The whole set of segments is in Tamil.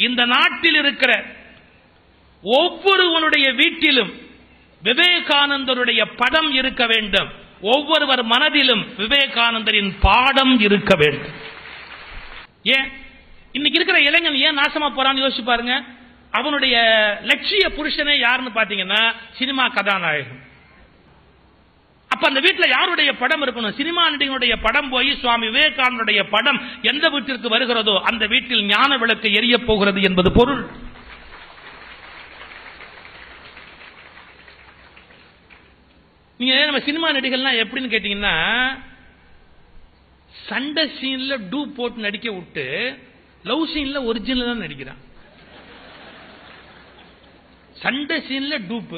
இந்த நாட்டில் இருக்கிற ஒவ்வொருவனுடைய வீட்டிலும் விவேகானந்தருடைய படம் இருக்க வேண்டும் ஒவ்வொருவர் மனதிலும் விவேகானந்தரின் பாடம் இருக்க வேண்டும் ஏன் இன்னைக்கு இருக்கிற இளைஞன் ஏன் நாசமா போறான்னு யோசிச்சு பாருங்க அவனுடைய லட்சிய புருஷனே யாருன்னு பாத்தீங்கன்னா சினிமா கதாநாயகன் அப்ப அந்த வீட்டுல யாருடைய படம் இருக்கணும் சினிமா நடிகனுடைய படம் போய் சுவாமி விவேகானந்தருடைய படம் எந்த வீட்டிற்கு வருகிறதோ அந்த வீட்டில் ஞான விளக்கு எரிய போகிறது என்பது பொருள் நீங்க நம்ம சினிமா நடிகர்லாம் எப்படின்னு கேட்டீங்கன்னா சண்டை சீன்ல டூ போட்டு நடிக்க விட்டு லவ் சீன்ல ஒரிஜினல் தான் நடிக்கிறான் சண்டை சீன்ல டூப்பு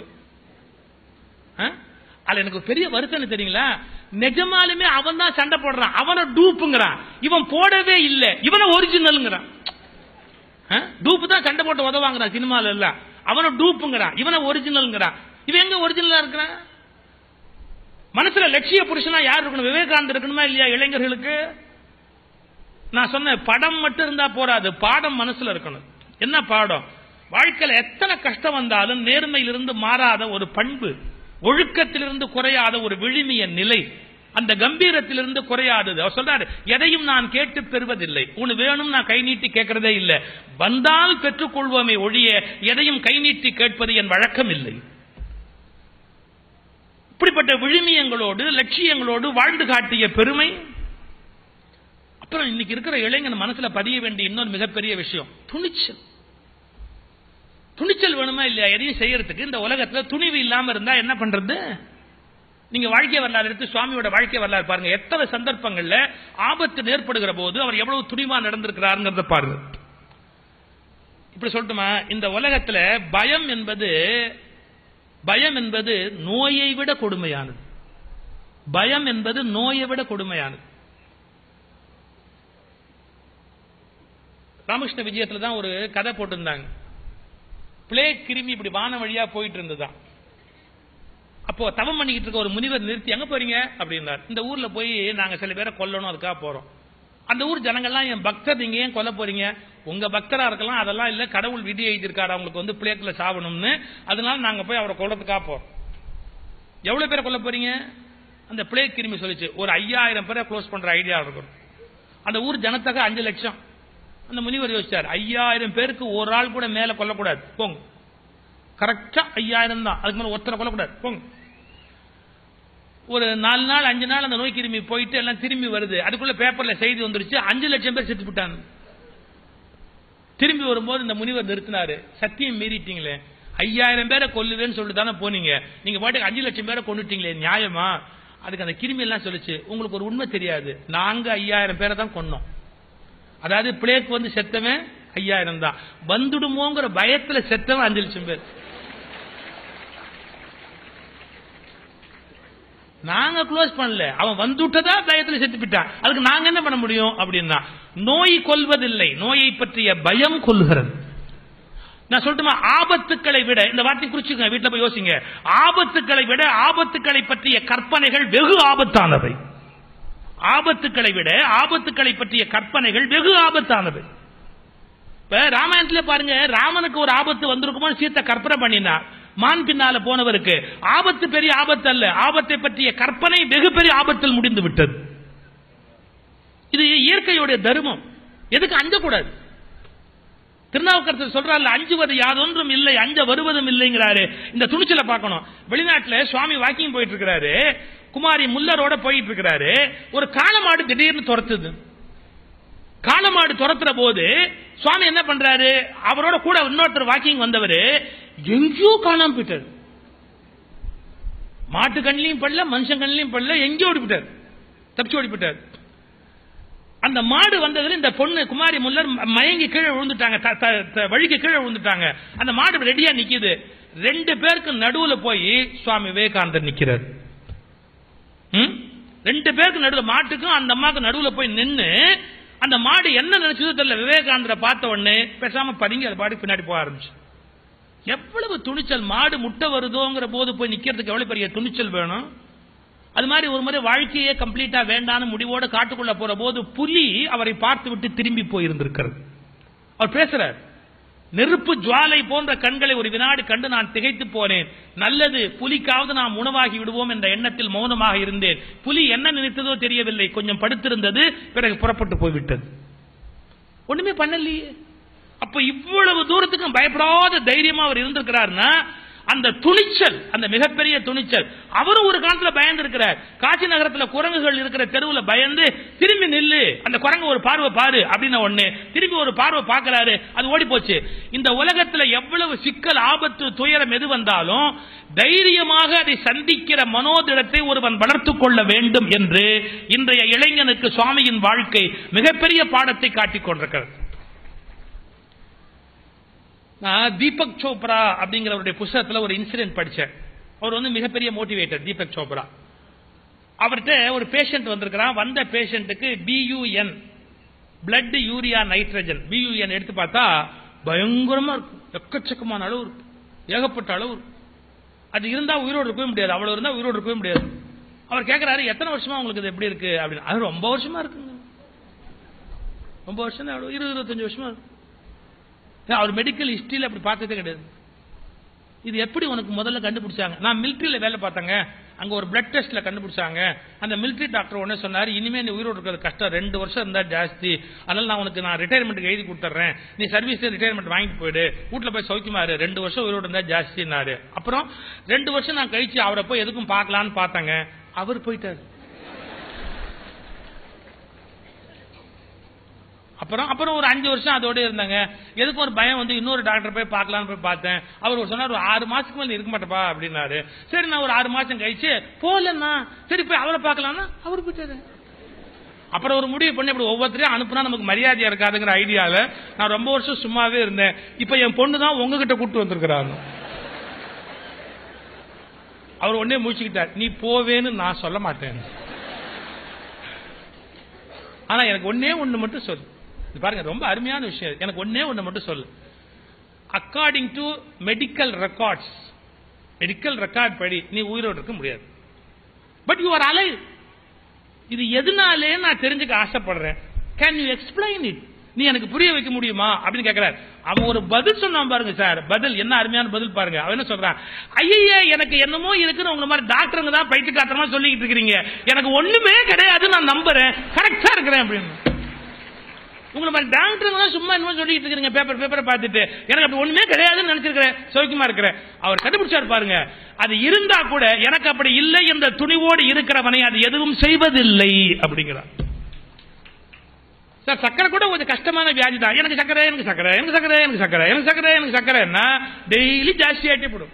அதுல எனக்கு ஒரு பெரிய வருத்தம் தெரியுங்களா நிஜமாலுமே அவன் தான் சண்டை போடுறான் அவனை டூப்புங்கிறான் இவன் போடவே இல்லை இவனை ஒரிஜினல்ங்கிறான் டூப்பு தான் சண்டை போட்டு உதவாங்கிறான் சினிமால எல்லாம் அவனை டூப்புங்கிறான் இவனை ஒரிஜினல்ங்கிறான் இவன் எங்க ஒரிஜினலா இருக்கிறான் மனசுல லட்சிய புருஷனா யார் இருக்கணும் விவேகானந்தர் இருக்கணுமா இல்லையா இளைஞர்களுக்கு நான் சொன்ன படம் மட்டும் இருந்தா போராது பாடம் மனசுல இருக்கணும் என்ன பாடம் வாழ்க்கையில எத்தனை கஷ்டம் வந்தாலும் நேர்மையிலிருந்து மாறாத ஒரு பண்பு ஒழுக்கத்திலிருந்து குறையாத ஒரு விழுமிய நிலை அந்த கம்பீரத்திலிருந்து குறையாதது அவர் சொல்றாரு எதையும் நான் கேட்டு பெறுவதில்லை உனக்கு வேணும் நான் கை நீட்டி கேட்கறதே இல்லை வந்தால் பெற்றுக்கொள்வோமே ஒழிய எதையும் கை நீட்டி கேட்பது என் வழக்கம் இல்லை இப்படிப்பட்ட விழுமியங்களோடு லட்சியங்களோடு வாழ்ந்து காட்டிய பெருமை அப்புறம் இன்னைக்கு இருக்கிற இளைஞன் மனசுல பதிய வேண்டிய இன்னொரு மிகப்பெரிய விஷயம் துணிச்சல் துணிச்சல் வேணுமா இல்லையா எதையும் செய்யறதுக்கு இந்த உலகத்துல துணிவு இல்லாம இருந்தா என்ன பண்றது நீங்க வாழ்க்கை வரலாறு எடுத்து சுவாமியோட வாழ்க்கை வரலாறு பாருங்க எத்தனை சந்தர்ப்பங்கள்ல ஆபத்து ஏற்படுகிற போது அவர் எவ்வளவு துணிவா நடந்திருக்கிறாருங்கிறத பாருங்க இப்படி சொல்லட்டுமா இந்த உலகத்துல பயம் என்பது பயம் என்பது நோயை விட கொடுமையானது பயம் என்பது நோயை விட கொடுமையானது ராமகிருஷ்ண விஜயத்துல தான் ஒரு கதை போட்டிருந்தாங்க பிளே கிருமி இப்படி வான வழியா போயிட்டு இருந்ததுதான் அப்போ தவம் பண்ணிக்கிட்டு இருக்க ஒரு முனிவர் நிறுத்தி எங்க போறீங்க அப்படின்னார் இந்த ஊர்ல போய் நாங்க சில பேரை கொல்லணும் அதுக்காக போறோம் அந்த ஊர் ஜனங்கள்லாம் என் பக்தர் நீங்க ஏன் கொல்ல போறீங்க உங்க பக்தரா இருக்கலாம் அதெல்லாம் இல்ல கடவுள் விதி எழுதியிருக்காரு அவங்களுக்கு வந்து பிளேக்ல சாவணும்னு அதனால நாங்க போய் அவரை கொல்றதுக்காக போறோம் எவ்வளவு பேரை கொல்ல போறீங்க அந்த பிளேக் கிருமி சொல்லிச்சு ஒரு ஐயாயிரம் பேரை க்ளோஸ் பண்ற ஐடியா இருக்கும் அந்த ஊர் ஜனத்தொகை அஞ்சு லட்சம் அந்த முனிவர் யோசிச்சார் ஐயாயிரம் பேருக்கு ஒரு ஆள் கூட மேல கொல்லக்கூடாது போங்க கரெக்டா ஐயாயிரம் தான் அதுக்கு மேல ஒருத்தரை கொல்லக்கூடாது போங்க ஒரு நாலு நாள் அஞ்சு நாள் அந்த நோய் கிருமி போயிட்டு எல்லாம் திரும்பி வருது அதுக்குள்ள பேப்பர்ல செய்தி வந்துருச்சு அஞ்சு லட்சம் பேர் செத்து விட்டாங்க திரும்பி வரும்போது இந்த முனிவர் நிறுத்தினாரு சத்தியம் மீறிட்டீங்களே ஐயாயிரம் பேரை கொல்லுவேன்னு சொல்லிட்டு தானே போனீங்க நீங்க பாட்டுக்கு அஞ்சு லட்சம் பேரை கொண்டுட்டீங்களே நியாயமா அதுக்கு அந்த கிருமி எல்லாம் சொல்லுச்சு உங்களுக்கு ஒரு உண்மை தெரியாது நாங்க ஐயாயிரம் பேரை தான் கொன்னோம் அதாவது பிளேக் வந்து செத்தவன் ஐயாயிரம் தான் வந்துடுமோங்கிற பயத்துல செத்தவன் அஞ்சு லட்சம் பேர் நாங்க க்ளோஸ் பண்ணல அவன் வந்துட்டதா பயத்துல செத்து போயிட்டான் அதுக்கு நாங்க என்ன பண்ண முடியும் அப்படின்னா நோய் கொல்வதில்லை நோயை பற்றிய பயம் கொள்கிறது நான் சொல்லட்டுமா ஆபத்துக்களை விட இந்த வார்த்தை குறிச்சுங்க வீட்டுல போய் யோசிங்க ஆபத்துக்களை விட ஆபத்துக்களை பற்றிய கற்பனைகள் வெகு ஆபத்தானவை ஆபத்துக்களை விட ஆபத்துக்களை பற்றிய கற்பனைகள் வெகு ஆபத்தானவை இப்ப ராமாயணத்துல பாருங்க ராமனுக்கு ஒரு ஆபத்து வந்திருக்குமோ சீத்தை கற்பனை பண்ணினார் மான் பின்னால போனவருக்கு ஆபத்து பெரிய ஆபத்து அல்ல ஆபத்தை பற்றிய கற்பனை வெகு பெரிய ஆபத்தில் முடிந்து விட்டது இது இயற்கையுடைய தர்மம் எதுக்கு அஞ்சக்கூடாது திருநாவுக்கரசர் சொல்றாரு அஞ்சுவது யாதொன்றும் இல்லை அஞ்ச வருவதும் இல்லைங்கிறாரு இந்த துணிச்சலை பார்க்கணும் வெளிநாட்டுல சுவாமி வாக்கிங் போயிட்டு இருக்கிறாரு குமாரி முல்லரோட போயிட்டு இருக்கிறாரு ஒரு காலமாடு திடீர்னு துரத்துது காலமாடு துரத்துற போது சுவாமி என்ன பண்றாரு அவரோட கூட இன்னொருத்தர் வாக்கிங் வந்தவர் எங்கேயோ காணாம போயிட்டார் மாட்டு கண்ணிலையும் படல மனுஷன் கண்ணிலையும் படல எங்கேயோ ஓடி போயிட்டார் தப்பிச்சு ஓடி போயிட்டார் அந்த மாடு வந்ததுல இந்த பொண்ணு குமாரி முல்லர் மயங்கி கீழே விழுந்துட்டாங்க த- த- த- வழிக்கு கீழே விழுந்துட்டாங்க அந்த மாடு ரெடியா நிக்குது ரெண்டு பேருக்கு நடுவுல போய் சுவாமி விவேகானந்தர் நிக்கிறார் ம்? ரெண்டு பேருக்கு நடுவுல மாட்டுக்கும் அந்த அம்மாவுக்கு நடுவுல போய் நின்னு அந்த மாடு என்ன நினைச்சதோ தெரியல விவேகானந்தரை பார்த்த உடனே பேசாம பதுங்கி அது பாடி பின்னாடி போக ஆரம்பிச்சு எவ்வளவு துணிச்சல் மாடு முட்டை வருதோங்கிற போது போய் நிக்கிறதுக்கு எவ்வளவு பெரிய துணிச்சல் வேணும் அது மாதிரி ஒரு முறை வாழ்க்கையே கம்ப்ளீட்டா வேண்டான்னு முடிவோட காட்டுக்குள்ள போற போது புலி அவரை பார்த்து விட்டு திரும்பி போயிருந்திருக்கிறது அவர் பேசுறார் நெருப்பு ஜுவாலை போன்ற கண்களை ஒரு வினாடி கண்டு நான் திகைத்து போனேன் நல்லது புலிக்காவது நாம் உணவாகி விடுவோம் என்ற எண்ணத்தில் மௌனமாக இருந்தேன் புலி என்ன நினைத்ததோ தெரியவில்லை கொஞ்சம் படுத்திருந்தது பிறகு புறப்பட்டு போய்விட்டது ஒண்ணுமே பண்ணலையே அப்ப இவ்வளவு தூரத்துக்கும் பயப்படாத தைரியமா அவர் இருந்திருக்கிறார்னா அந்த துணிச்சல் அந்த மிகப்பெரிய துணிச்சல் அவரும் ஒரு காலத்துல பயந்து இருக்கிறார் காட்சி நகரத்துல குரங்குகள் இருக்கிற தெருவுல பயந்து திரும்பி நில்லு அந்த குரங்கு ஒரு பார்வை பாரு அப்படின்னு ஒண்ணு திரும்பி ஒரு பார்வை பார்க்கறாரு அது ஓடி போச்சு இந்த உலகத்துல எவ்வளவு சிக்கல் ஆபத்து துயரம் எது வந்தாலும் தைரியமாக அதை சந்திக்கிற மனோதிடத்தை ஒருவன் வளர்த்துக் கொள்ள வேண்டும் என்று இன்றைய இளைஞனுக்கு சுவாமியின் வாழ்க்கை மிகப்பெரிய பாடத்தை காட்டிக் கொண்டிருக்கிறது நான் தீபக் சோப்ரா அப்படிங்கிறவருடைய புஸ்தகத்துல ஒரு இன்சிடென்ட் படிச்சேன் அவர் வந்து மிகப்பெரிய மோட்டிவேட்டர் தீபக் சோப்ரா அவர்கிட்ட ஒரு பேஷண்ட் வந்திருக்கிறான் வந்த பேஷண்ட்டுக்கு BUN blood urea nitrogen BUN எடுத்து பார்த்தா பயங்கரமா இருக்கும் எக்கச்சக்கமான அளவு இருக்கும் ஏகப்பட்ட அளவு இருக்கும் அது இருந்தா உயிரோடு இருக்கவே முடியாது அவ்வளவு இருந்தா உயிரோடு இருக்கவே முடியாது அவர் கேட்கிறாரு எத்தனை வருஷமா உங்களுக்கு இது எப்படி இருக்கு அப்படின்னு அது ரொம்ப வருஷமா இருக்குங்க ரொம்ப வருஷம் தான் எவ்வளவு? இருபது இருபத்தஞ்சு வருஷமா இருக்கு ஏன், அவர் மெடிக்கல் ஹிஸ்டரியில் அப்படி பார்த்ததே கிடையாது இது எப்படி உனக்கு முதல்ல கண்டுபிடிச்சாங்க நான் மிலிட்டரியில வேலை பார்த்தேங்க அங்க ஒரு பிளட் டெஸ்ட்ல கண்டுபிடிச்சாங்க அந்த மிலிட்டரி டாக்டர் உடனே சொன்னாரு இனிமே நீ உயிரோடு இருக்கிறது கஷ்டம் ரெண்டு வருஷம் இருந்தா ஜாஸ்தி அதனால நான் உனக்கு நான் ரிட்டையர்மெண்ட் எழுதி கொடுத்துறேன் நீ சர்வீஸ் ரிட்டையர்மெண்ட் வாங்கிட்டு போயிடு வீட்டுல போய் சௌக்கியமா இரு ரெண்டு வருஷம் உயிரோடு இருந்தா ஜாஸ்தினாரு அப்புறம் ரெண்டு வருஷம் நான் கழிச்சு அவரை போய் எதுக்கும் பார்க்கலான்னு பார்த்தாங்க அவர் போயிட்டாரு அப்புறம் அப்புறம் ஒரு அஞ்சு வருஷம் அதோட இருந்தாங்க எதுக்கு ஒரு பயம் வந்து இன்னொரு டாக்டர் போய் பார்க்கலாம்னு போய் பார்த்தேன் அவர் ஒரு சொன்னார் ஒரு ஆறு மாசத்துக்கு மேல நீ இருக்க மாட்டப்பா அப்படின்னாரு சரி நான் ஒரு ஆறு மாசம் கழிச்சு போகலன்னா சரி போய் அவரை பார்க்கலாம்னா அவர் போயிட்டாரு அப்புறம் ஒரு முடிவு பண்ணி இப்படி ஒவ்வொருத்தரையும் அனுப்புனா நமக்கு மரியாதையா இருக்காதுங்கிற ஐடியால நான் ரொம்ப வருஷம் சும்மாவே இருந்தேன் இப்ப என் பொண்ணு தான் உங்ககிட்ட கூட்டு வந்திருக்கிறாங்க அவர் உடனே முடிச்சுக்கிட்டார் நீ போவேன்னு நான் சொல்ல மாட்டேன் ஆனா எனக்கு ஒன்னே ஒண்ணு மட்டும் சொல்லு இது பாருங்க ரொம்ப அருமையான விஷயம் இது. எனக்கு ஒன்னே ஒண்ணு மட்டும் சொல்லு according to medical records medical record படி நீ உயிரோடு இருக்க முடியாது பட் யூ ஆர் அலைவ் இது எதனாலே நான் தெரிஞ்சுக்க ஆசைப்படுறேன் கேன் யூ எக்ஸ்பிளைன் இட் நீ எனக்கு புரிய வைக்க முடியுமா அப்படின்னு கேட்கிறார் அவன் ஒரு பதில் சொன்னான் பாருங்க சார் பதில் என்ன அருமையான பதில் பாருங்க அவன் என்ன சொல்றான் ஐயா எனக்கு என்னமோ இருக்குன்னு உங்க மாதிரி டாக்டருங்க தான் பைத்தியக்காரமா சொல்லிக்கிட்டு இருக்கிறீங்க எனக்கு ஒண்ணுமே கிடையாது நான் நம்புறேன் கரெக்டா இருக்கிறேன் அப்படின்னு உங்களை மாதிரி டாக்டருங்க தான் சும்மா என்னமோ சொல்லிட்டு இருக்கீங்க பேப்பர் பேப்பரை பார்த்துட்டு எனக்கு அப்படி ஒண்ணுமே கிடையாதுன்னு நினைச்சிருக்கிறேன் சௌக்கியமா இருக்கிறேன் அவர் கண்டுபிடிச்சார் பாருங்க அது இருந்தா கூட எனக்கு அப்படி இல்லை என்ற துணிவோடு இருக்கிறவனை அது எதுவும் செய்வதில்லை அப்படிங்கிறார் சார் சக்கரை கூட கொஞ்சம் கஷ்டமான வியாதி தான் எனக்கு சக்கரை எனக்கு சக்கரை எனக்கு சக்கரை எனக்கு சக்கரை எனக்கு சக்கரை எனக்கு சக்கரைன்னா டெய்லி ஜாஸ்தி ஆகிட்டே போடும்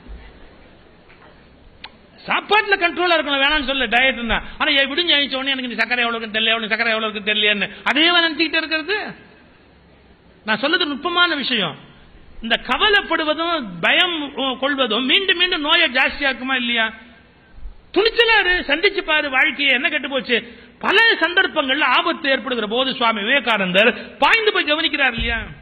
சாப்பாட்டுல கண்ட்ரோலா இருக்கணும் வேணாம்னு சொல்ல டயட்னா ஆனா என் விடுஞ்சு அழிச்ச உடனே எனக்கு இந்த சக்கரை எவ்வளவு இருக்குன்னு தெரியல எவ்வளவு சக்கரை எவ்வளவு இருக்குன்னு தெரியலன்னு அதே நினைச்சுக்கிட்டு இருக்கிறது நான் சொல்றது நுட்பமான விஷயம் இந்த கவலைப்படுவதும் பயம் அஹ், கொள்வதும் மீண்டும் மீண்டும் நோயை ஜாஸ்தியாக்குமா இல்லையா துணிச்சலாரு சந்திச்சு பாரு வாழ்க்கையை என்ன கெட்டு போச்சு பல சந்தர்ப்பங்கள்ல ஆபத்து ஏற்படுகிற போது சுவாமி விவேகானந்தர் பாய்ந்து போய் கவனிக்கிறார் இல்லையா